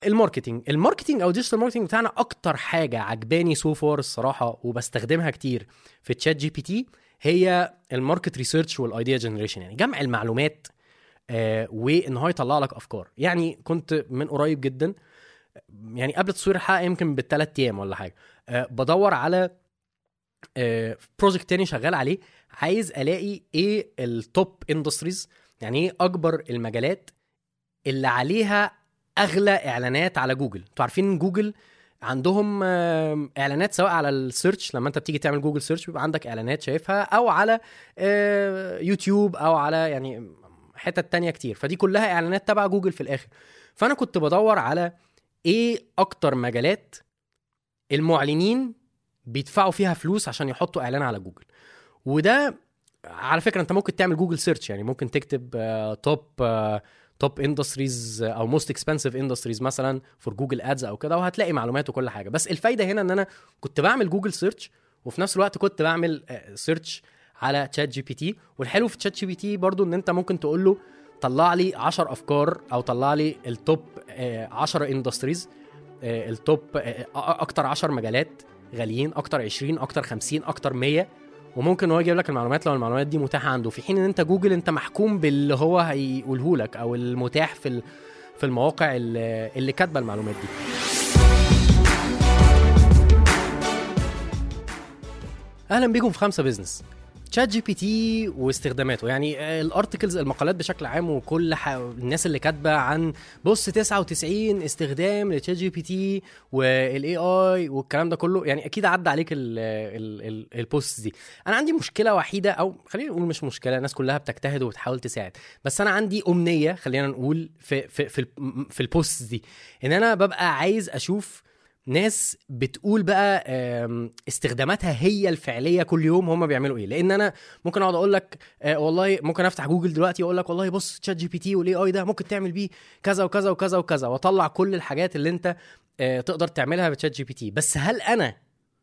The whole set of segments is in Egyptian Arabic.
الماركتينج الماركتينج او ديجيتال ماركتينج بتاعنا اكتر حاجه عجباني سو فار الصراحه وبستخدمها كتير في تشات جي بي تي هي الماركت ريسيرش والايديا جنريشن يعني جمع المعلومات آه وان هو يطلع لك افكار يعني كنت من قريب جدا يعني قبل تصوير الحلقه يمكن بالثلاث ايام ولا حاجه آه بدور على آه بروجكت تاني شغال عليه عايز الاقي ايه التوب اندستريز يعني ايه اكبر المجالات اللي عليها اغلى اعلانات على جوجل انتوا عارفين ان جوجل عندهم آه، اعلانات سواء على السيرش لما انت بتيجي تعمل جوجل سيرش بيبقى عندك اعلانات شايفها او على آه، يوتيوب او على يعني حتت تانية كتير فدي كلها اعلانات تبع جوجل في الاخر فانا كنت بدور على ايه اكتر مجالات المعلنين بيدفعوا فيها فلوس عشان يحطوا اعلان على جوجل وده على فكره انت ممكن تعمل جوجل سيرش يعني ممكن تكتب توب توب اندستريز او موست اكسبنسيف اندستريز مثلا فور جوجل ادز او كده وهتلاقي معلومات وكل حاجه بس الفايده هنا ان انا كنت بعمل جوجل سيرش وفي نفس الوقت كنت بعمل سيرش على تشات جي بي تي والحلو في تشات جي بي تي برضو ان انت ممكن تقول له طلع لي 10 افكار او طلع لي التوب 10 اندستريز التوب آه، اكتر 10 مجالات غاليين اكتر 20 اكتر 50 اكتر 100 وممكن هو يجيب لك المعلومات لو المعلومات دي متاحه عنده في حين ان انت جوجل انت محكوم باللي هو هيقوله لك او المتاح في ال- في المواقع اللي اللي كاتبه المعلومات دي اهلا بيكم في خمسة بيزنس تشات جي بي تي واستخداماته يعني آه، الارتكلز المقالات بشكل عام وكل ح... الناس اللي كاتبه عن بص 99 استخدام لتشات جي بي تي والاي اي والكلام ده كله يعني اكيد عدى عليك ال... ال... ال... البوست دي انا عندي مشكله وحيده او خلينا نقول مش مشكله الناس كلها بتجتهد وبتحاول تساعد بس انا عندي امنيه خلينا نقول في في في, ال- في البوست دي ان انا ببقى عايز اشوف ناس بتقول بقى آم، استخداماتها هي الفعليه كل يوم هم بيعملوا ايه لان انا ممكن اقعد اقول لك آه، والله ممكن افتح جوجل دلوقتي واقول لك والله بص تشات جي بي تي والاي اي ده ممكن تعمل بيه كذا وكذا وكذا وكذا واطلع كل الحاجات اللي انت آه، تقدر تعملها بتشات جي بي تي بس هل انا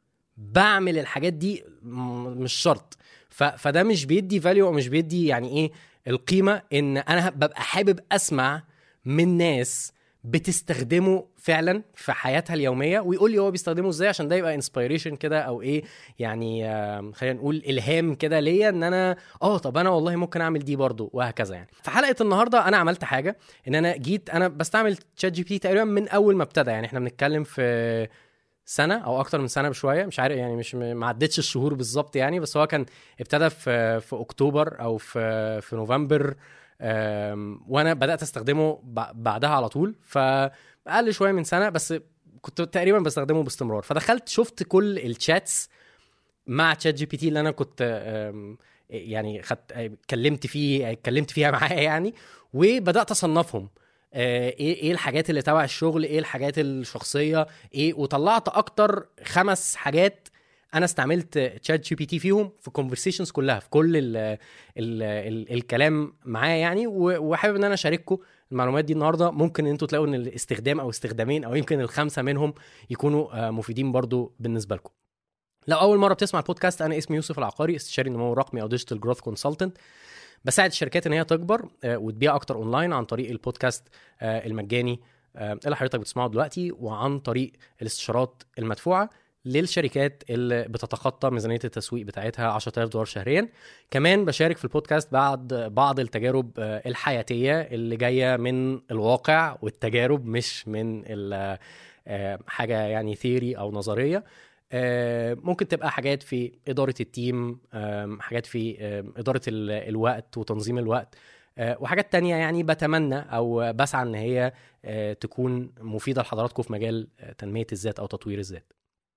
بعمل الحاجات دي م- مش شرط ف... فده مش بيدي فاليو او مش بيدي يعني ايه القيمه ان انا ببقى حابب اسمع من ناس بتستخدمه فعلا في حياتها اليوميه ويقول لي هو بيستخدمه ازاي عشان ده يبقى انسبيريشن كده او ايه يعني آم، خلينا نقول الهام كده ليا ان انا اه طب انا والله ممكن اعمل دي برضو وهكذا يعني في حلقه النهارده انا عملت حاجه ان انا جيت انا بستعمل تشات جي بي تي تقريبا من اول ما ابتدى يعني احنا بنتكلم في سنه او اكتر من سنه بشويه مش عارف يعني مش ما عدتش الشهور بالظبط يعني بس هو كان ابتدى في في اكتوبر او في في نوفمبر أم، وانا بدات استخدمه ب- بعدها على طول فاقل شويه من سنه بس كنت تقريبا بستخدمه باستمرار فدخلت شفت كل الشاتس مع تشات جي بي تي اللي انا كنت أم، يعني خدت اتكلمت فيه اتكلمت فيها معاه يعني وبدات اصنفهم آه، ايه ايه الحاجات اللي تبع الشغل ايه الحاجات الشخصيه ايه وطلعت اكتر خمس حاجات انا استعملت تشات جي بي تي فيهم في الكونفرسيشنز كلها في كل ال ال ال الكلام معاه يعني و- وحابب ان انا اشارككم المعلومات دي النهارده ممكن ان انتوا تلاقوا ان الاستخدام او استخدامين او يمكن الخمسه منهم يكونوا آه، مفيدين برضو بالنسبه لكم لو اول مره بتسمع البودكاست انا اسمي يوسف العقاري استشاري النمو الرقمي او ديجيتال جروث كونسلتنت بساعد الشركات ان هي تكبر آه، وتبيع اكتر اونلاين عن طريق البودكاست آه، المجاني آه، اللي حضرتك بتسمعه دلوقتي وعن طريق الاستشارات المدفوعه للشركات اللي بتتخطى ميزانيه التسويق بتاعتها 10000 دولار شهريا كمان بشارك في البودكاست بعد بعض التجارب آه، الحياتيه اللي جايه من الواقع والتجارب مش من ال- آه، حاجه يعني ثيري او نظريه آه، ممكن تبقى حاجات في إدارة التيم آم، حاجات في آم، إدارة ال- الوقت وتنظيم الوقت آه، وحاجات تانية يعني بتمنى أو بسعى إن هي آه، تكون مفيدة لحضراتكم في مجال آه، تنمية الذات أو تطوير الذات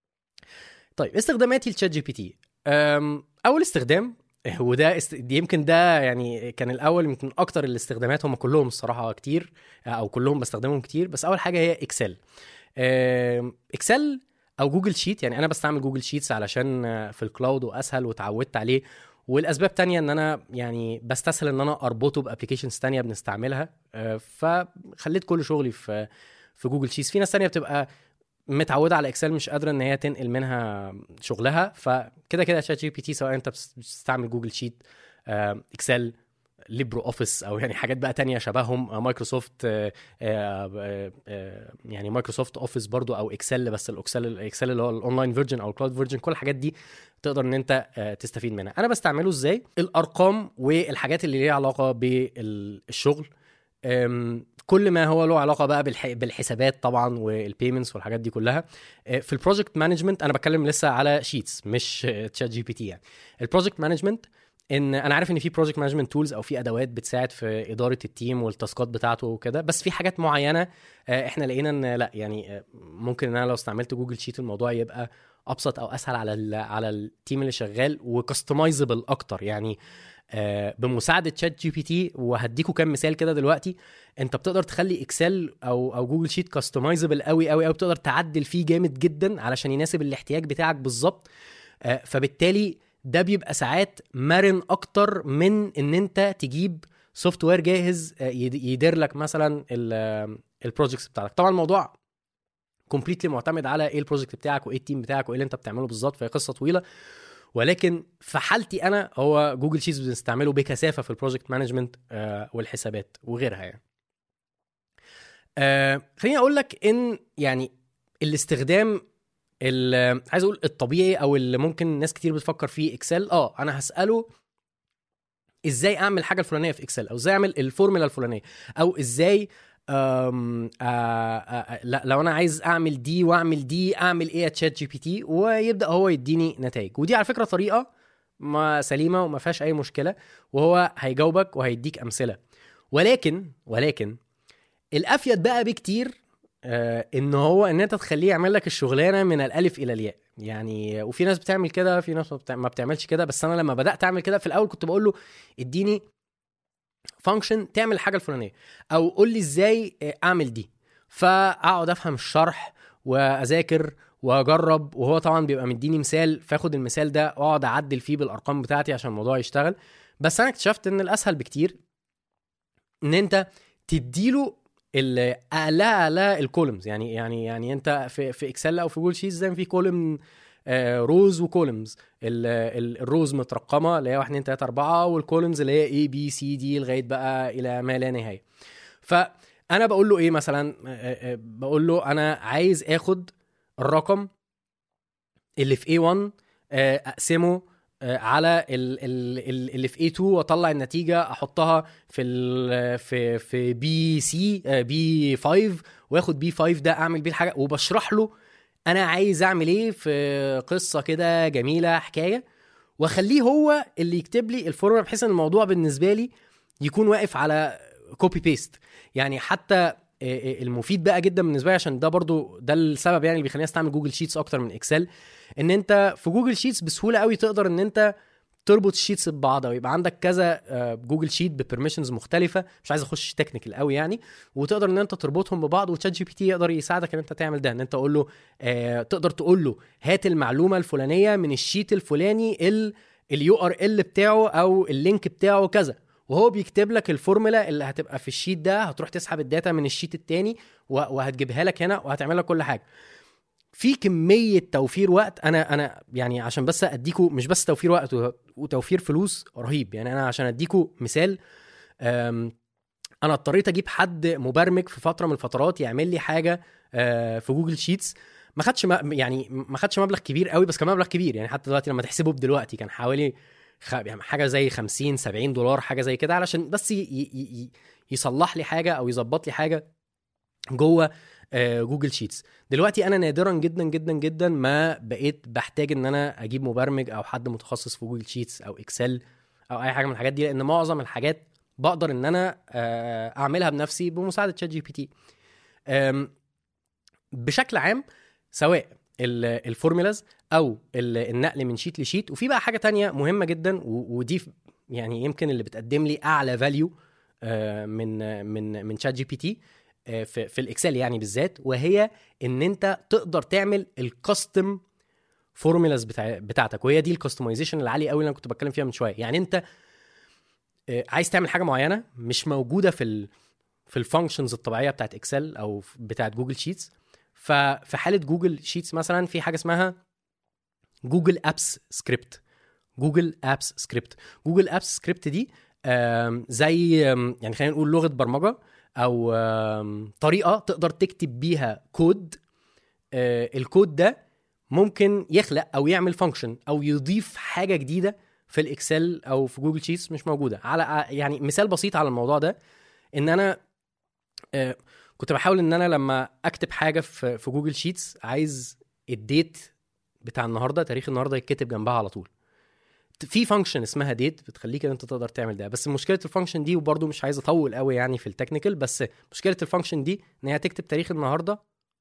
طيب استخداماتي لتشات جي بي تي أم، أول استخدام وده است... دي يمكن ده يعني كان الاول يمكن من اكتر الاستخدامات هم كلهم الصراحه كتير او كلهم بستخدمهم كتير بس اول حاجه هي اكسل أم، اكسل او جوجل شيت يعني انا بستعمل جوجل شيتس علشان آه، في الكلاود واسهل وتعودت عليه والاسباب تانية ان انا يعني بستسهل ان انا اربطه بابلكيشنز تانية بنستعملها آه، فخليت كل شغلي في في جوجل شيتس في ناس تانية بتبقى متعوده على اكسل مش قادره ان هي تنقل منها شغلها فكده كده شات جي بي تي سواء انت بتستعمل جوجل شيت آه، اكسل ليبرو اوفيس او يعني حاجات بقى تانية شبههم آه، مايكروسوفت آه، آه، آه، يعني مايكروسوفت اوفيس برضو او اكسل بس الاكسل الاكسل اللي هو الاونلاين فيرجن او الكلاود فيرجن كل الحاجات دي تقدر ان انت آه، تستفيد منها انا بستعمله ازاي الارقام والحاجات اللي ليها علاقه بالشغل أم، كل ما هو له علاقه بقى بالح... بالحسابات طبعا والبيمنتس والحاجات دي كلها أه، في البروجكت مانجمنت انا بتكلم لسه على شيتس مش تشات جي بي تي يعني البروجكت مانجمنت ان انا عارف ان في بروجكت مانجمنت تولز او في ادوات بتساعد في اداره التيم والتاسكات بتاعته وكده بس في حاجات معينه أه، احنا لقينا ان لا يعني أه، ممكن ان انا لو استعملت جوجل شيت الموضوع يبقى ابسط او اسهل على ال على التيم اللي شغال وكستمايزبل اكتر يعني آه، بمساعده شات جي بي تي وهديكوا كام مثال كده دلوقتي انت بتقدر تخلي اكسل او او جوجل شيت كاستمايزبل قوي قوي قوي بتقدر تعدل فيه جامد جدا علشان يناسب الاحتياج بتاعك بالظبط آه، فبالتالي ده بيبقى ساعات مرن اكتر من ان انت تجيب سوفت وير جاهز آه، يد- يدير لك مثلا البروجكتس بتاعتك طبعا الموضوع كومبليتلي معتمد على ايه البروجكت بتاعك وايه التيم بتاعك وايه اللي انت بتعمله بالظبط فهي قصه طويله ولكن في حالتي انا هو جوجل شيتس بنستعمله بكثافه في البروجكت مانجمنت والحسابات وغيرها يعني آه، خليني اقول لك ان يعني الاستخدام ال- عايز اقول الطبيعي او اللي ممكن ناس كتير بتفكر فيه اكسل اه انا هساله ازاي اعمل حاجه الفلانيه في اكسل او ازاي اعمل الفورمولا الفلانيه او ازاي أم آه آه لا لو انا عايز اعمل دي واعمل دي اعمل ايه تشات جي بي تي ويبدا هو يديني نتائج ودي على فكره طريقه ما سليمه وما فيهاش اي مشكله وهو هيجاوبك وهيديك امثله ولكن ولكن الافيد بقى بكتير آه ان هو ان انت تخليه يعمل لك الشغلانه من الالف الى الياء يعني وفي ناس بتعمل كده في ناس ما بتع- ما بتعملش كده بس انا لما بدات اعمل كده في الاول كنت بقول له اديني فانكشن تعمل الحاجه الفلانيه او قول لي ازاي آه، اعمل دي فاقعد افهم الشرح واذاكر واجرب وهو طبعا بيبقى مديني مثال فاخد المثال ده واقعد اعدل فيه بالارقام بتاعتي عشان الموضوع يشتغل بس انا اكتشفت ان الاسهل بكتير ان انت تديله ال- اعلى اعلى الكولمز يعني يعني يعني انت في في اكسل او في جوجل شيتس زي ما في كولم روز وكولمز الروز مترقمه اللي هي 1 2 3 4 والكولمز اللي هي اي بي سي دي لغايه بقى الى ما لا نهايه فانا بقول له ايه مثلا آه، آه، بقول له انا عايز اخد الرقم اللي في A1 آه، اقسمه آه، على ال- ال- ال- اللي في A2 واطلع النتيجه احطها في ال في في بي سي بي 5 واخد بي 5 ده اعمل بيه الحاجه وبشرح له انا عايز اعمل ايه في قصه كده جميله حكايه واخليه هو اللي يكتب لي الفورمولا بحيث ان الموضوع بالنسبه لي يكون واقف على كوبي بيست يعني حتى المفيد بقى جدا بالنسبه لي عشان ده برضو ده السبب يعني اللي بيخليني استعمل جوجل شيتس اكتر من اكسل ان انت في جوجل شيتس بسهوله قوي تقدر ان انت تربط الشيتس ببعضها ويبقى عندك كذا آه، جوجل شيت ببرميشنز مختلفه مش عايز اخش تكنيكال قوي يعني وتقدر ان انت تربطهم ببعض وتشات جي بي تي يقدر يساعدك ان انت تعمل ده ان انت تقول له آه تقدر تقول له هات المعلومه الفلانيه من الشيت الفلاني اليو ار ال بتاعه او اللينك بتاعه كذا وهو بيكتب لك الفورمولا اللي هتبقى في الشيت ده هتروح تسحب الداتا من الشيت التاني و- وهتجيبها لك هنا وهتعمل لك كل حاجه في كميه توفير وقت انا انا يعني عشان بس اديكوا مش بس توفير وقت و- وتوفير فلوس رهيب يعني انا عشان اديكوا مثال أم، انا اضطريت اجيب حد مبرمج في فتره من الفترات يعمل لي حاجه آه، في جوجل شيتس ما خدش م- يعني ما خدش مبلغ كبير قوي بس كان مبلغ كبير يعني حتى دلوقتي لما تحسبه بدلوقتي كان حوالي خ... يعني حاجه زي 50 70 دولار حاجه زي كده علشان بس ي... ي... ي... يصلح لي حاجه او يظبط لي حاجه جوه آه، جوجل شيتس دلوقتي انا نادرا جدا جدا جدا ما بقيت بحتاج ان انا اجيب مبرمج او حد متخصص في جوجل شيتس او اكسل او اي حاجه من الحاجات دي لان معظم الحاجات بقدر ان انا آه، اعملها بنفسي بمساعده شات جي بي تي أم، بشكل عام سواء ال- الفورمولاز او ال- النقل من شيت لشيت وفي بقى حاجه تانية مهمه جدا و- ودي ف- يعني يمكن اللي بتقدم لي اعلى فاليو من من من شات جي بي تي آه، في في الاكسل يعني بالذات وهي ان انت تقدر تعمل الكاستم فورمولاز بتاع بتاعتك وهي دي الكاستمايزيشن العالي قوي اللي انا كنت بتكلم فيها من شويه يعني انت آه، عايز تعمل حاجه معينه مش موجوده في ال في الفانكشنز الطبيعيه بتاعت اكسل او بتاعت جوجل شيتس ففي حاله جوجل شيتس مثلا في حاجه اسمها جوجل ابس سكريبت جوجل ابس سكريبت جوجل ابس سكريبت دي آم، زي آم، يعني خلينا نقول لغه برمجه او آم، طريقه تقدر تكتب بيها كود آه، الكود ده ممكن يخلق او يعمل فانكشن او يضيف حاجه جديده في الاكسل او في جوجل شيتس مش موجوده على يعني مثال بسيط على الموضوع ده ان انا آه، كنت بحاول ان انا لما اكتب حاجه في في جوجل شيتس عايز الديت بتاع النهارده تاريخ النهارده يتكتب جنبها على طول في فانكشن اسمها ديت بتخليك ان انت تقدر تعمل ده بس مشكله الفانكشن دي وبرده مش عايز اطول قوي يعني في التكنيكال بس مشكله الفانكشن دي ان هي هتكتب تاريخ النهارده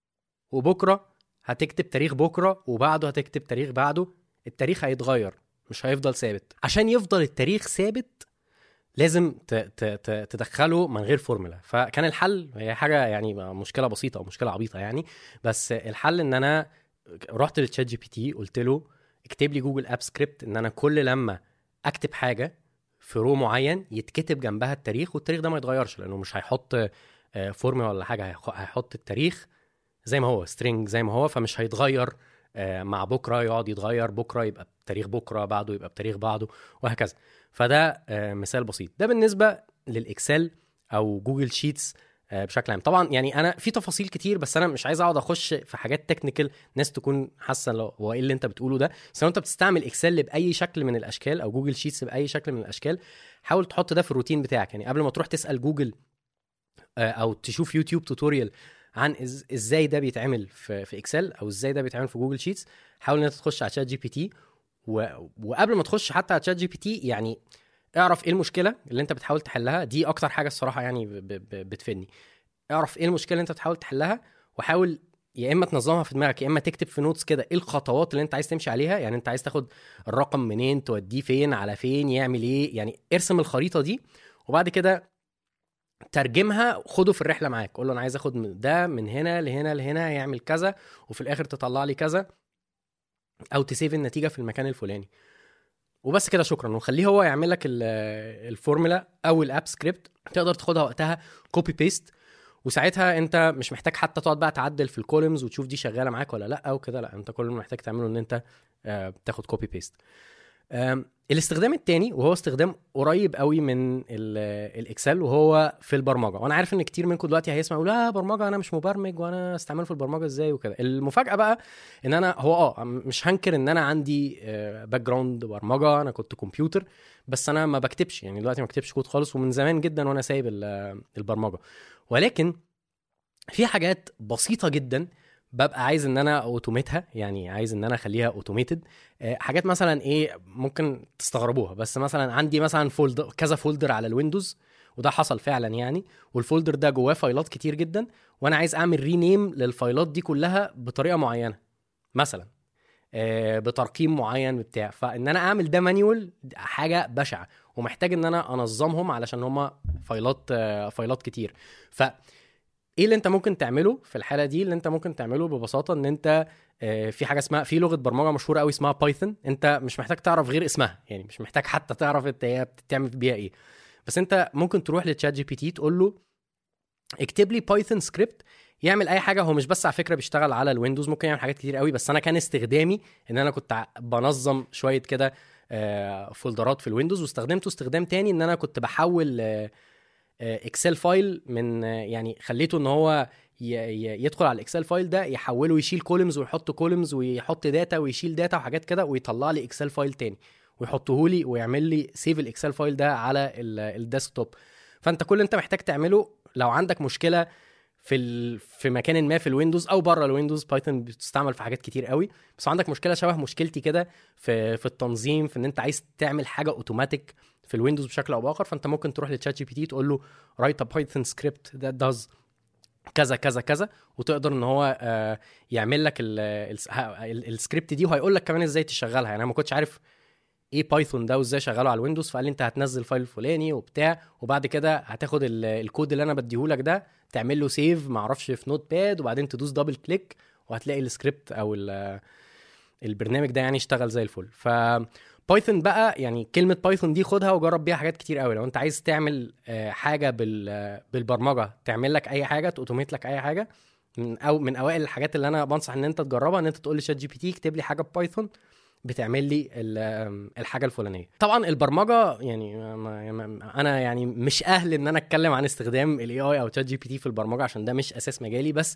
وبكره هتكتب تاريخ بكره وبعده هتكتب تاريخ بعده التاريخ هيتغير مش هيفضل ثابت عشان يفضل التاريخ ثابت لازم ت- ت- ت- تدخله من غير فورمولا فكان الحل هي حاجه يعني مشكله بسيطه او مشكله عبيطه يعني بس الحل ان انا رحت للتشات جي بي تي قلت له اكتب لي جوجل اب سكريبت ان انا كل لما اكتب حاجه في رو معين يتكتب جنبها التاريخ والتاريخ ده ما يتغيرش لانه مش هيحط آه، فورمولا ولا حاجه هيخ- هيحط التاريخ زي ما هو سترينج زي ما هو فمش هيتغير آه، مع بكره يقعد يتغير بكره يبقى بتاريخ بكره بعده يبقى بتاريخ بعده وهكذا فده آه، مثال بسيط ده بالنسبه للاكسل او جوجل شيتس آه، بشكل عام طبعا يعني انا في تفاصيل كتير بس انا مش عايز اقعد اخش في حاجات تكنيكال ناس تكون حاسه لو هو ايه اللي انت بتقوله ده بس لو انت بتستعمل اكسل باي شكل من الاشكال او جوجل شيتس باي شكل من الاشكال حاول تحط ده في الروتين بتاعك يعني قبل ما تروح تسال جوجل آه، او تشوف يوتيوب توتوريال عن إز ازاي ده بيتعمل في في اكسل او ازاي ده بيتعمل في جوجل شيتس حاول ان انت تخش على شات جي بي تي و... وقبل ما تخش حتى على شات جي بي تي يعني اعرف ايه المشكله اللي انت بتحاول تحلها دي اكتر حاجه الصراحه يعني ب... ب... ب- بتفيدني اعرف ايه المشكله اللي انت بتحاول تحلها وحاول يا اما تنظمها في دماغك يا اما تكتب في نوتس كده ايه الخطوات اللي انت عايز تمشي عليها يعني انت عايز تاخد الرقم منين توديه فين على فين يعمل ايه يعني ارسم الخريطه دي وبعد كده ترجمها خده في الرحله معاك قول له انا عايز اخد من ده من هنا لهنا لهنا يعمل كذا وفي الاخر تطلع لي كذا او تسيف النتيجه في المكان الفلاني وبس كده شكرا وخليه هو يعمل لك ال- الفورمولا او الاب سكريبت تقدر تاخدها وقتها كوبي بيست وساعتها انت مش محتاج حتى تقعد بقى تعدل في الكولمز وتشوف دي شغاله معاك ولا لا او كده لا انت كل اللي محتاج تعمله ان انت آه، تاخد كوبي بيست آم، الاستخدام التاني وهو استخدام قريب قوي من ال- الاكسل وهو في البرمجه وانا عارف ان كتير منكم دلوقتي هيسمع يقول لا برمجه انا مش مبرمج وانا استعمله في البرمجه ازاي وكده المفاجاه بقى ان انا هو اه مش هنكر ان انا عندي باك جراوند برمجه انا كنت كمبيوتر بس انا ما بكتبش يعني دلوقتي ما بكتبش كود خالص ومن زمان جدا وانا سايب ال- البرمجه ولكن في حاجات بسيطه جدا ببقى عايز ان انا اوتوميتها يعني عايز ان انا اخليها اوتوميتد حاجات مثلا ايه ممكن تستغربوها بس مثلا عندي مثلا فولدر كذا فولدر على الويندوز وده حصل فعلا يعني والفولدر ده جواه فايلات كتير جدا وانا عايز اعمل رينيم للفايلات دي كلها بطريقه معينه مثلا آه، بترقيم معين بتاع فان انا اعمل ده مانيوال حاجه بشعه ومحتاج ان انا انظمهم علشان هما فايلات آه، فايلات كتير ف ايه اللي انت ممكن تعمله في الحاله دي اللي انت ممكن تعمله ببساطه ان انت آه، في حاجه اسمها في لغه برمجه مشهوره قوي اسمها بايثون انت مش محتاج تعرف غير اسمها يعني مش محتاج حتى تعرف انت هي بتعمل بيها ايه بس انت ممكن تروح لتشات جي بي تي تقول له اكتب لي بايثون سكريبت يعمل اي حاجه هو مش بس على فكره بيشتغل على الويندوز ممكن يعمل حاجات كتير قوي بس انا كان استخدامي ان انا كنت ع- بنظم شويه كده آه، فولدرات في الويندوز واستخدمته استخدام تاني ان انا كنت بحول آه، آه، اكسل فايل من آه، يعني خليته ان هو ي- ي- يدخل على الاكسل فايل ده يحوله يشيل كولمز ويحط كولمز ويحط داتا ويشيل داتا وحاجات كده ويطلع لي اكسل فايل تاني ويحطه لي ويعمل لي سيف الاكسل فايل ده على ال- الديسكتوب فانت كل اللي انت محتاج تعمله لو عندك مشكله في ال... في مكان ما في الويندوز او بره الويندوز بايثون بتستعمل في حاجات كتير قوي بس عندك مشكله شبه مشكلتي كده في في التنظيم في ان انت عايز تعمل حاجه اوتوماتيك في الويندوز بشكل او باخر فانت ممكن تروح لتشات جي بي تي تقول له رايت ا بايثون سكريبت ذات داز كذا كذا كذا وتقدر ان هو آه، يعمل لك ال- ال- ال- السكريبت دي وهيقول لك كمان ازاي تشغلها يعني انا ما كنتش عارف ايه بايثون ده وازاي شغاله على الويندوز فقال لي انت هتنزل فايل فلاني وبتاع وبعد كده هتاخد ال- الكود اللي انا بديهولك ده تعمل له سيف ما اعرفش في نوت باد وبعدين تدوس دبل كليك وهتلاقي السكريبت او ال- البرنامج ده يعني اشتغل زي الفل ف بايثون بقى يعني كلمه بايثون دي خدها وجرب بيها حاجات كتير قوي لو انت عايز تعمل آه، حاجه بال آه، بالبرمجه تعمل لك اي حاجه تاوتوميت لك اي حاجه من او من اوائل الحاجات اللي انا بنصح ان انت تجربها ان انت تقول لشات جي بي تي اكتب لي حاجه ببايثون بتعمل لي ال- الحاجه الفلانيه طبعا البرمجه يعني ما- ما- انا يعني مش اهل ان انا اتكلم عن استخدام الاي اي او تشات جي بي تي في البرمجه عشان ده مش اساس مجالي بس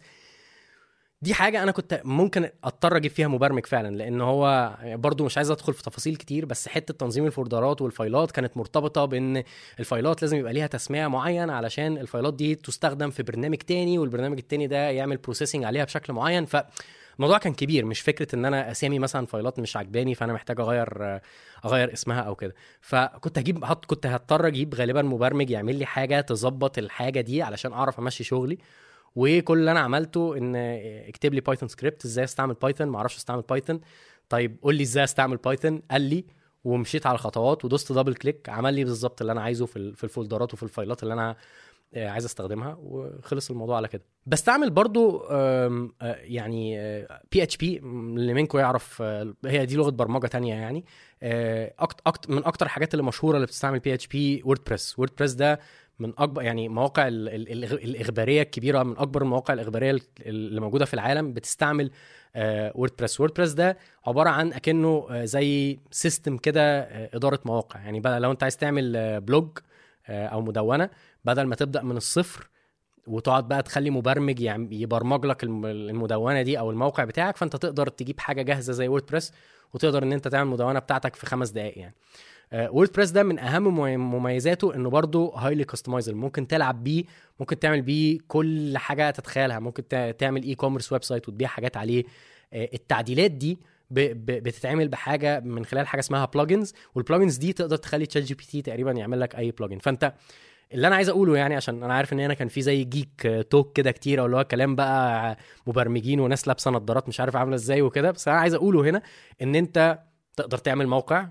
دي حاجه انا كنت ممكن اضطر اجيب فيها مبرمج فعلا لان هو برضو مش عايز ادخل في تفاصيل كتير بس حته تنظيم الفولدرات والفايلات كانت مرتبطه بان الفايلات لازم يبقى ليها تسميع معين علشان الفايلات دي تستخدم في برنامج تاني والبرنامج التاني ده يعمل بروسيسنج عليها بشكل معين فالموضوع كان كبير مش فكره ان انا اسامي مثلا فايلات مش عجباني فانا محتاج اغير اغير اسمها او كده فكنت هجيب هط- كنت هضطر اجيب غالبا مبرمج يعمل لي حاجه تظبط الحاجه دي علشان اعرف امشي شغلي وكل اللي انا عملته ان اكتب لي بايثون سكريبت ازاي استعمل بايثون ما اعرفش استعمل بايثون طيب قول لي ازاي استعمل بايثون قال لي ومشيت على الخطوات ودوست دبل كليك عمل لي بالظبط اللي انا عايزه في ال- في الفولدرات وفي الفايلات اللي انا آه، عايز استخدمها وخلص الموضوع على كده بستعمل برضو آم، آه، يعني بي اتش بي اللي منكم يعرف آه، هي دي لغه برمجه تانية يعني آه، أكت أكت من اكتر الحاجات اللي مشهوره اللي بتستعمل بي اتش بي ووردبريس ووردبريس ده من اكبر يعني مواقع ال- ال- الإغ- الاخباريه الكبيره من اكبر المواقع الاخباريه ال- اللي موجوده في العالم بتستعمل ووردبريس ووردبريس ده عباره عن اكنه آه، زي سيستم كده آه، اداره مواقع يعني بقى لو انت عايز تعمل آه، بلوج آه، او مدونه بدل ما تبدا من الصفر وتقعد بقى تخلي مبرمج يعم- يبرمج لك الم- المدونه دي او الموقع بتاعك فانت تقدر تجيب حاجه جاهزه زي ووردبريس وتقدر ان انت تعمل المدونه بتاعتك في خمس دقائق يعني ووردبريس ده من اهم ممي- مميزاته انه برضه هايلي كاستمايزل ممكن تلعب بيه ممكن تعمل بيه كل حاجه تتخيلها ممكن تع- تعمل اي كوميرس ويب سايت وتبيع حاجات عليه آه، التعديلات دي ب- ب- بتتعمل بحاجه من خلال حاجه اسمها بلجنز والبلجنز دي تقدر تخلي تشات جي بي تي تقريبا يعمل لك اي بلجن فانت اللي انا عايز اقوله يعني عشان انا عارف ان هنا كان في زي جيك آه، توك كده كتير او اللي هو كلام بقى مبرمجين وناس لابسه نظارات مش عارف عامله ازاي وكده بس انا عايز اقوله هنا ان انت تقدر تعمل موقع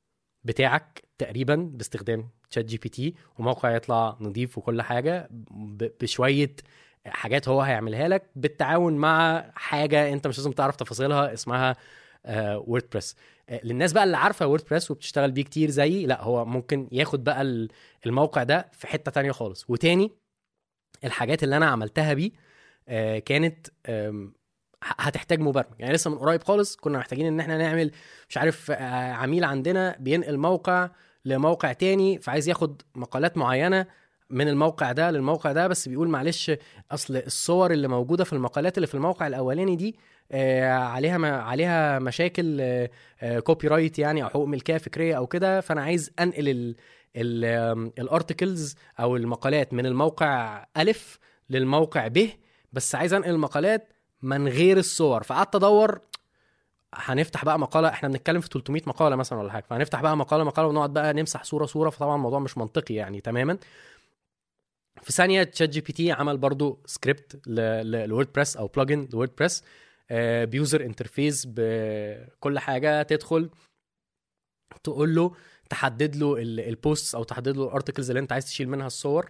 بتاعك تقريبا باستخدام تشات جي بي تي وموقع يطلع نظيف وكل حاجه ب- بشويه حاجات هو هيعملها لك بالتعاون مع حاجه انت مش لازم تعرف تفاصيلها اسمها ووردبريس للناس بقى اللي عارفه ووردبريس وبتشتغل بيه كتير زيي لا هو ممكن ياخد بقى ال- الموقع ده في حته تانية خالص وتاني الحاجات اللي انا عملتها بيه آه، كانت آم، ه- هتحتاج مبرمج يعني لسه من قريب خالص كنا محتاجين ان احنا نعمل مش عارف آه، عميل عندنا بينقل موقع لموقع تاني فعايز ياخد مقالات معينه من الموقع ده للموقع ده بس بيقول معلش اصل الصور اللي موجوده في المقالات اللي في الموقع الاولاني دي آه، عليها ما عليها مشاكل كوبي رايت يعني او حقوق ملكيه فكريه او كده فانا عايز انقل الارتكلز او المقالات من الموقع الف للموقع ب بس عايز انقل المقالات من غير الصور فقعدت ادور هنفتح بقى مقاله احنا بنتكلم في 300 مقاله مثلا ولا حاجه فهنفتح بقى مقاله مقاله ونقعد بقى نمسح صوره صوره فطبعا الموضوع مش منطقي يعني تماما في ثانيه تشات جي بي تي عمل برضو سكريبت لووردبريس او بلجن لووردبريس بيوزر انترفيس بكل حاجه تدخل تقول له تحدد له البوست او تحدد له الارتكلز اللي انت عايز تشيل منها الصور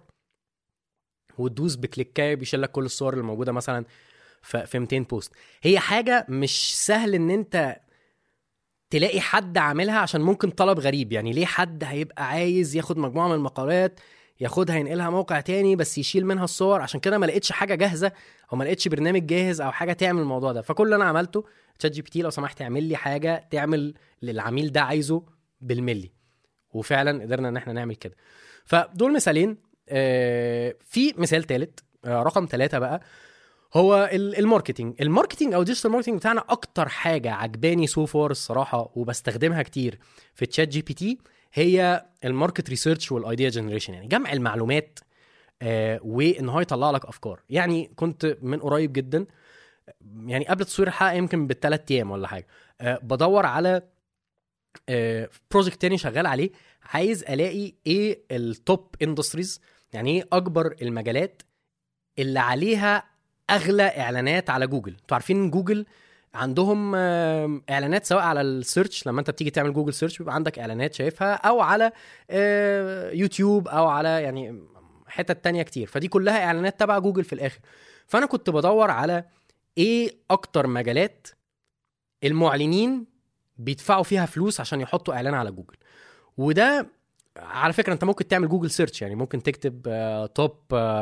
وتدوس بكليكايه بيشيل لك كل الصور اللي موجوده مثلا في في 200 بوست هي حاجه مش سهل ان انت تلاقي حد عاملها عشان ممكن طلب غريب يعني ليه حد هيبقى عايز ياخد مجموعه من المقالات ياخدها ينقلها موقع تاني بس يشيل منها الصور عشان كده ما لقيتش حاجه جاهزه او ما لقيتش برنامج جاهز او حاجه تعمل الموضوع ده فكل اللي انا عملته تشات جي بي تي لو سمحت اعمل لي حاجه تعمل للعميل ده عايزه بالملي وفعلا قدرنا ان احنا نعمل كده فدول مثالين آه، في مثال ثالث رقم ثلاثة بقى هو ال- الماركتينج الماركتينج او ديجيتال ماركتينج بتاعنا اكتر حاجه عجباني سو فار الصراحه وبستخدمها كتير في تشات جي بي تي هي الماركت ريسيرش والايديا جنريشن يعني جمع المعلومات آه وان هو يطلع لك افكار يعني كنت من قريب جدا يعني قبل تصوير الحلقه يمكن بالثلاث ايام ولا حاجه آه بدور على بروجكت تاني شغال عليه عايز الاقي ايه التوب اندستريز يعني ايه اكبر المجالات اللي عليها اغلى اعلانات على جوجل انتوا عارفين جوجل عندهم آم، اعلانات سواء على السيرش لما انت بتيجي تعمل جوجل سيرش بيبقى عندك اعلانات شايفها او على آه، يوتيوب او على يعني حتت تانية كتير فدي كلها اعلانات تبع جوجل في الاخر فانا كنت بدور على ايه اكتر مجالات المعلنين بيدفعوا فيها فلوس عشان يحطوا اعلان على جوجل وده على فكره انت ممكن تعمل جوجل سيرش يعني ممكن تكتب توب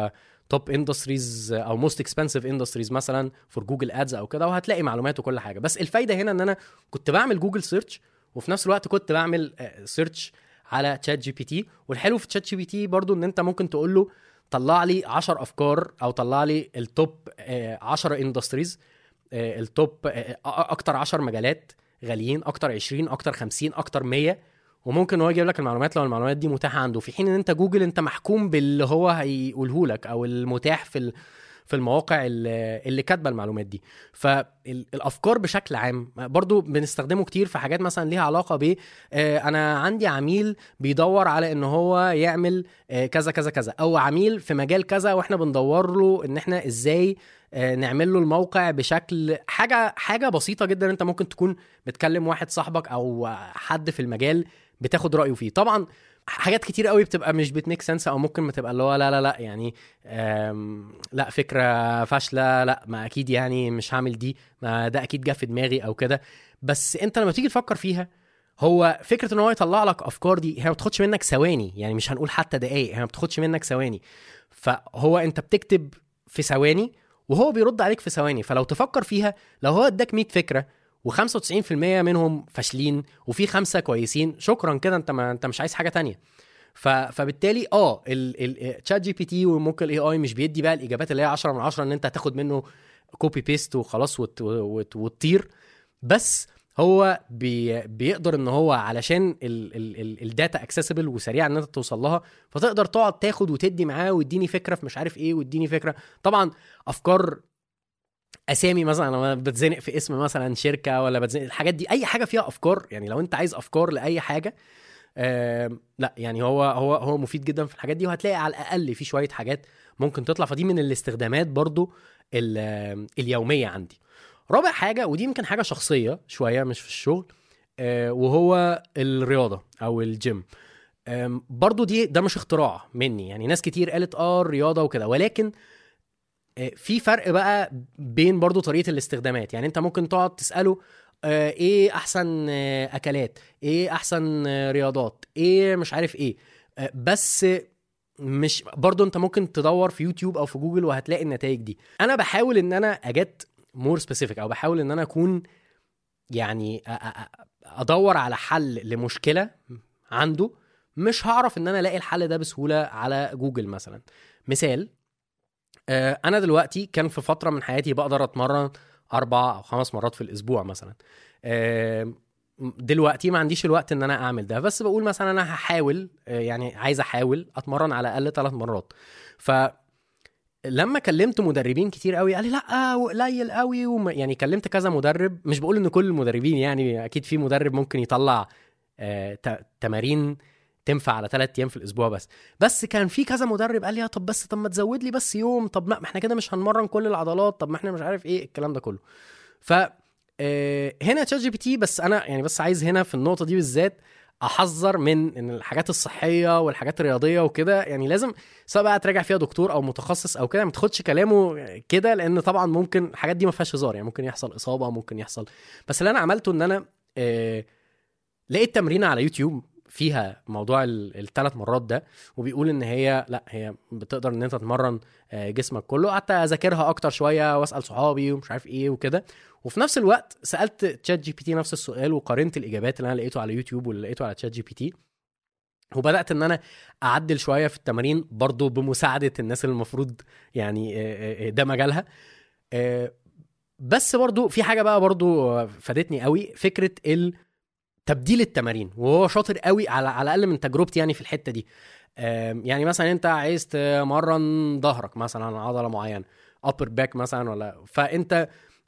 توب اندستريز او موست اكسبنسيف اندستريز مثلا فور جوجل ادز او كده وهتلاقي معلومات وكل حاجه بس الفايده هنا ان انا كنت بعمل جوجل سيرش وفي نفس الوقت كنت بعمل سيرش على تشات جي بي تي والحلو في تشات جي بي تي برضو ان انت ممكن تقول له طلع لي 10 افكار او طلع لي التوب 10 اندستريز التوب آه، اكتر 10 مجالات غاليين اكتر 20 اكتر 50 اكتر 100 وممكن هو يجيب لك المعلومات لو المعلومات دي متاحه عنده في حين ان انت جوجل انت محكوم باللي هو هيقوله لك او المتاح في ال- في المواقع اللي اللي كاتبه المعلومات دي فالافكار بشكل عام برضو بنستخدمه كتير في حاجات مثلا ليها علاقه ب آه، انا عندي عميل بيدور على ان هو يعمل آه، كذا كذا كذا او عميل في مجال كذا واحنا بندور له ان احنا ازاي آه، نعمل له الموقع بشكل حاجه حاجه بسيطه جدا انت ممكن تكون بتكلم واحد صاحبك او حد في المجال بتاخد رايه فيه طبعا حاجات كتير قوي بتبقى مش بتميك سنس او ممكن ما تبقى اللي هو لا لا لا يعني آم، لا فكره فاشله لا ما اكيد يعني مش هعمل دي ما ده اكيد جه في دماغي او كده بس انت لما تيجي تفكر فيها هو فكره ان هو يطلع لك افكار دي هي ما بتاخدش منك ثواني يعني مش هنقول حتى دقايق هي ما بتاخدش منك ثواني فهو انت بتكتب في ثواني وهو بيرد عليك في ثواني فلو تفكر فيها لو هو اداك 100 فكره و95% منهم فاشلين وفي خمسه كويسين شكرا كده انت ما انت مش عايز حاجه تانية ف... فبالتالي اه التشات جي بي تي وممكن الاي اي مش بيدي بقى الاجابات اللي هي 10 من 10 ان انت هتاخد منه كوبي بيست وخلاص وت... وت... وتطير بس هو بي... بيقدر ان هو علشان ال... ال... ال... الداتا اكسسبل وسريع ان انت توصل لها فتقدر تقعد تاخد وتدي معاه ويديني فكره في مش عارف ايه ويديني فكره طبعا افكار اسامي مثلا لما بتزنق في اسم مثلا شركه ولا بتزنق الحاجات دي اي حاجه فيها افكار يعني لو انت عايز افكار لاي حاجه آم، لا يعني هو هو هو مفيد جدا في الحاجات دي وهتلاقي على الاقل في شويه حاجات ممكن تطلع فدي من الاستخدامات برضو ال- آم، اليوميه عندي رابع حاجه ودي يمكن حاجه شخصيه شويه مش في الشغل آه، وهو الرياضه او الجيم آم، برضو دي ده مش اختراع مني يعني ناس كتير قالت اه الرياضه وكده ولكن آه، في فرق بقى بين برضو طريقه الاستخدامات يعني انت ممكن تقعد تساله آه، ايه احسن آه، اكلات ايه احسن آه، رياضات ايه مش عارف ايه آه، بس مش برضو انت ممكن تدور في يوتيوب او في جوجل وهتلاقي النتائج دي انا بحاول ان انا اجت مور سبيسيفيك او بحاول ان انا اكون يعني أ- أ- أ- ادور على حل لمشكله عنده مش هعرف ان انا الاقي الحل ده بسهوله على جوجل مثلا مثال آه، انا دلوقتي كان في فتره من حياتي بقدر اتمرن اربع او خمس مرات في الاسبوع مثلا آه، دلوقتي ما عنديش الوقت ان انا اعمل ده بس بقول مثلا انا هحاول آه، يعني عايز احاول اتمرن على الاقل ثلاث مرات ف لما كلمت مدربين كتير قوي قال لي لا وقليل قوي وم... يعني كلمت كذا مدرب مش بقول ان كل المدربين يعني اكيد في مدرب ممكن يطلع آه ت- تمارين تنفع على ثلاث ايام في الاسبوع بس بس كان في كذا مدرب قال لي "آه، طب بس طب ما تزود لي بس يوم طب ما ما احنا كده مش هنمرن كل العضلات طب ما احنا مش عارف ايه الكلام ده كله ف آه، هنا تشات جي بي تي بس انا يعني بس عايز هنا في النقطه دي بالذات احذر من ان الحاجات الصحيه والحاجات الرياضيه وكده يعني لازم سواء بقى تراجع فيها دكتور او متخصص او كده ما تاخدش كلامه كده لان طبعا ممكن الحاجات دي ما فيهاش هزار يعني ممكن يحصل اصابه ممكن يحصل بس اللي انا عملته ان انا آه لقيت تمرينه على يوتيوب فيها موضوع الثلاث مرات ده وبيقول ان هي لا هي بتقدر ان انت تمرن آه، جسمك كله قعدت اذاكرها اكتر شويه واسال صحابي ومش عارف ايه وكده وفي نفس الوقت سالت تشات جي بي تي نفس السؤال وقارنت الاجابات اللي انا لقيته على يوتيوب واللي لقيته على تشات جي بي تي وبدات ان انا اعدل شويه في التمارين برضو بمساعده الناس اللي المفروض يعني آه، آه، ده مجالها آه، بس برضو في حاجه بقى برضو فادتني قوي فكره ال تبديل التمارين وهو شاطر قوي على على الاقل من تجربتي يعني في الحته دي آم، يعني مثلا انت عايز تمرن ظهرك مثلا عضله معينه upper back مثلا ولا فانت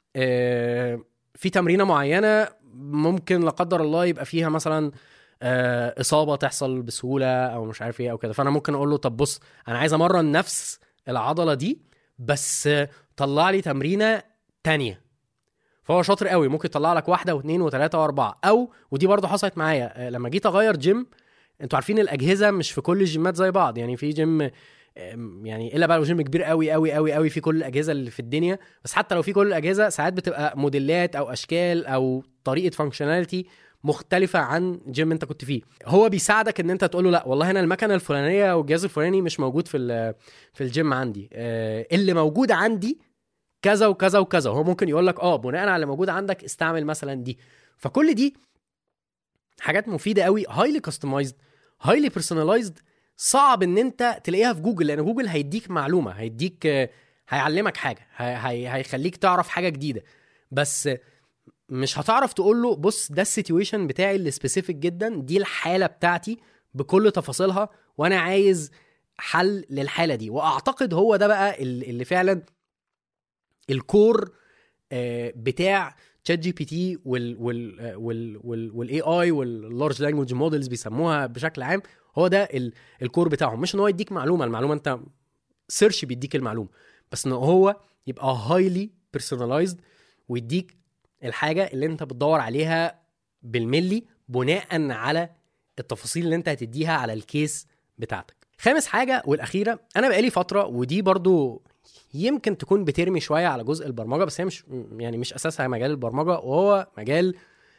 آه، في تمرينه معينه ممكن لا قدر الله يبقى فيها مثلا آه، اصابه تحصل بسهوله او مش عارف ايه او كده فانا ممكن اقول له طب بص انا عايز امرن نفس العضله دي بس آه، طلع لي تمرينه تانية فهو شاطر قوي ممكن يطلع لك واحده واثنين وثلاثه واربعه او ودي برضه حصلت معايا آه، لما جيت اغير جيم انتوا عارفين الاجهزه مش في كل الجيمات زي بعض يعني في جيم آم، يعني الا بقى لو جيم كبير قوي قوي قوي قوي في كل الاجهزه اللي في الدنيا بس حتى لو في كل الاجهزه ساعات بتبقى موديلات او اشكال او طريقه فانكشناليتي مختلفه عن جيم انت كنت فيه هو بيساعدك ان انت تقول له لا والله انا المكنه الفلانيه والجهاز الفلاني مش موجود في ال- في الجيم عندي آه، اللي موجود عندي كذا وكذا وكذا هو ممكن يقول لك اه بناء على اللي موجود عندك استعمل مثلا دي فكل دي حاجات مفيده قوي هايلي كاستمايزد هايلي بيرسوناليزد صعب ان انت تلاقيها في جوجل لان جوجل هيديك معلومه هيديك آه، هيعلمك حاجه هي- هي- هيخليك تعرف حاجه جديده بس مش هتعرف تقول له بص ده السيتويشن بتاعي اللي سبيسيفيك جدا دي الحاله بتاعتي بكل تفاصيلها وانا عايز حل للحاله دي واعتقد هو ده بقى ال- اللي فعلا الكور آه، بتاع تشات جي بي تي وال وال آه، وال وال والاي اي واللارج لانجوج مودلز بيسموها بشكل عام هو ده ال- الكور بتاعهم مش ان هو يديك معلومه المعلومه انت سيرش بيديك المعلومه بس ان هو يبقى هايلي بيرسوناليزد ويديك الحاجه اللي انت بتدور عليها بالملي بناء على التفاصيل اللي انت هتديها على الكيس بتاعتك خامس حاجه والاخيره انا بقالي فتره ودي برضو يمكن تكون بترمي شويه على جزء البرمجه بس هي مش يعني مش اساسها مجال البرمجه وهو مجال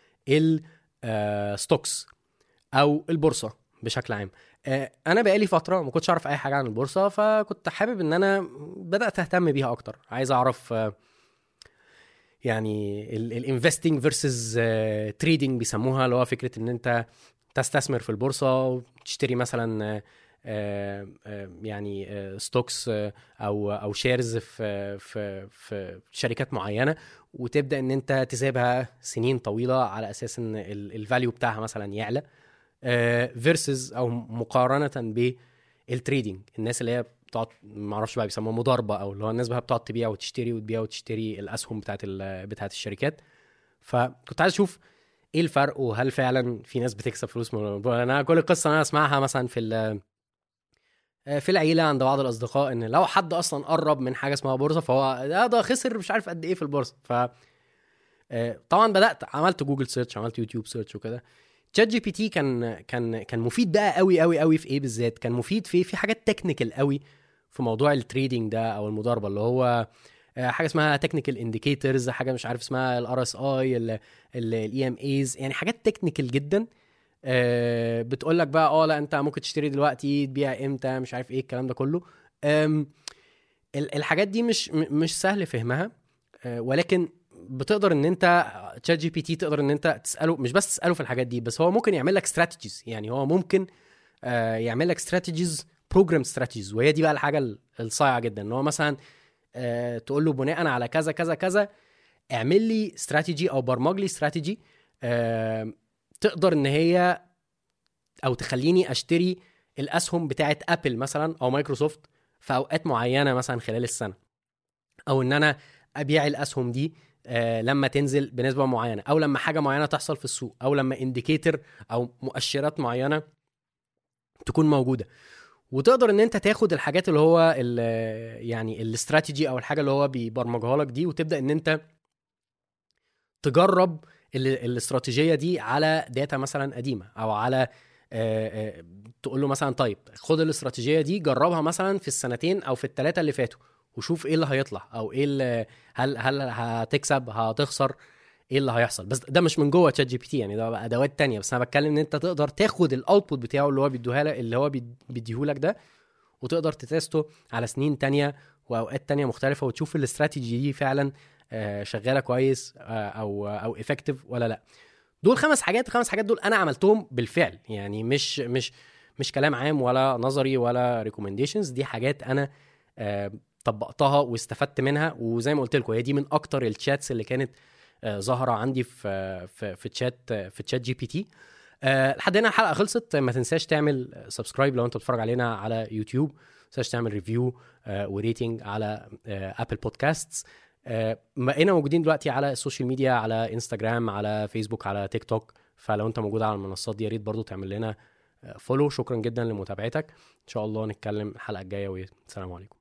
الستوكس او البورصه بشكل عام آه، انا بقالي فتره ما كنتش اعرف اي حاجه عن البورصه فكنت حابب ان انا بدات اهتم بيها اكتر عايز اعرف آه، يعني الانفستنج فيرسز تريدنج بيسموها اللي هو فكره ان انت تستثمر في البورصه وتشتري مثلا آه، آه، آه، يعني ستوكس او او شيرز في في في شركات معينه وتبدا ان انت تسيبها سنين طويله على اساس ان الفاليو بتاعها مثلا يعلى فيرسز او مقارنه بالتريدنج الناس اللي هي بتقعد ما اعرفش بقى بيسموها مضاربه او اللي هو الناس بقى بتقعد تبيع وتشتري وتبيع وتشتري الاسهم بتاعت ال- بتاعت الشركات فكنت عايز اشوف ايه الفرق وهل فعلا في ناس بتكسب فلوس من الموضوع انا كل القصه انا اسمعها مثلا في ال- في العيله عند بعض الاصدقاء ان لو حد اصلا قرب من حاجه اسمها بورصه فهو ده, ده خسر مش عارف قد ايه في البورصه ف آه، طبعا بدات عملت جوجل سيرش عملت يوتيوب سيرش وكده تشات جي بي تي كان كان كان مفيد بقى قوي قوي قوي في ايه بالذات كان مفيد في في حاجات تكنيكال قوي في موضوع التريدينج ده او المضاربه اللي هو آه، حاجه اسمها تكنيكال انديكيتورز حاجه مش عارف اسمها الار اس اي الاي ام ايز يعني حاجات تكنيكال جدا آه، بتقول لك بقى اه لا انت ممكن تشتري دلوقتي تبيع امتى مش عارف ايه الكلام ده كله آم، ال- الحاجات دي مش م- مش سهل فهمها آه، ولكن بتقدر ان انت تشات جي بي تي تقدر ان انت تساله مش بس تساله في الحاجات دي بس هو ممكن يعمل لك استراتيجيز يعني هو ممكن آه، يعمل لك استراتيجيز بروجرام استراتيجيز وهي دي بقى الحاجه ال- الصايعه جدا ان هو مثلا آه، تقول له بناء على كذا كذا كذا اعمل لي استراتيجي او برمج لي استراتيجي آه، تقدر ان هي او تخليني اشتري الاسهم بتاعت ابل مثلا او مايكروسوفت في اوقات معينه مثلا خلال السنه او ان انا ابيع الاسهم دي آه، لما تنزل بنسبه معينه او لما حاجه معينه تحصل في السوق او لما انديكيتور او مؤشرات معينه تكون موجوده وتقدر ان انت تاخد الحاجات اللي هو ال- يعني الاستراتيجي او الحاجه اللي هو بيبرمجها لك دي وتبدا ان انت تجرب ال- الاستراتيجيه دي على داتا مثلا قديمه او على آه، آه، تقول له مثلا طيب خد الاستراتيجيه دي جربها مثلا في السنتين او في الثلاثه اللي فاتوا وشوف ايه اللي هيطلع او ايه اللي هل هل هتكسب هتخسر ايه اللي هيحصل بس ده مش من جوه تشات جي بي تي يعني ده بقى ادوات تانية بس انا بتكلم ان انت تقدر تاخد الاوتبوت بتاعه اللي هو بيديها لك اللي هو بيد- بيديهولك ده وتقدر تتستو على سنين تانية واوقات تانية مختلفه وتشوف الاستراتيجي دي فعلا آه، شغاله كويس آه، او او افكتيف ولا لا دول خمس حاجات الخمس حاجات دول انا عملتهم بالفعل يعني مش مش مش كلام عام ولا نظري ولا ريكومنديشنز دي حاجات انا آه، طبقتها واستفدت منها وزي ما قلت لكم هي دي من اكتر الشاتس اللي كانت آه، ظاهره عندي في في في تشات في تشات جي بي تي آه، لحد هنا الحلقه خلصت ما تنساش تعمل سبسكرايب لو انت بتتفرج علينا على يوتيوب ما تنساش تعمل ريفيو وريتنج على ابل بودكاستس بقينا موجودين دلوقتي على السوشيال ميديا على انستجرام على فيسبوك على تيك توك فلو انت موجود على المنصات دي يا ريت برضو تعمل لنا فولو شكرا جدا لمتابعتك ان شاء الله نتكلم الحلقه الجايه والسلام عليكم